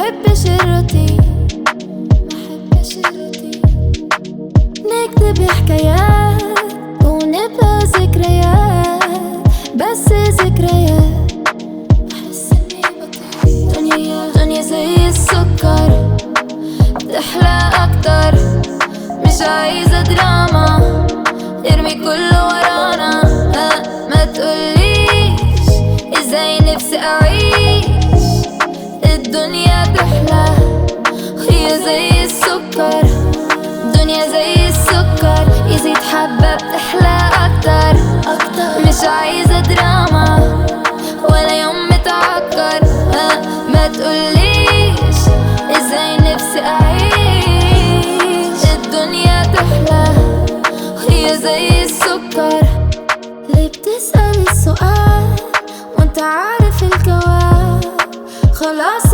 بحبش الروتين بحبش الروتين نكتب حكايات ونبقى ذكريات بس ذكريات بحس اني بطير دنيا دنيا زي السكر بتحلى اكتر مش عايزة دراما ارمي كله ورانا ها ما تقوليش ازاي نفسي اعيش الدنيا تحلى هي زي السكر الدنيا زي السكر يزيد حبة بتحلى أكتر أكتر مش عايزة دراما ولا يوم متعكر ها ما تقوليش ازاي نفسي أعيش الدنيا تحلى هي زي السكر ليه بتسأل السؤال وانت عارف الجواب خلاص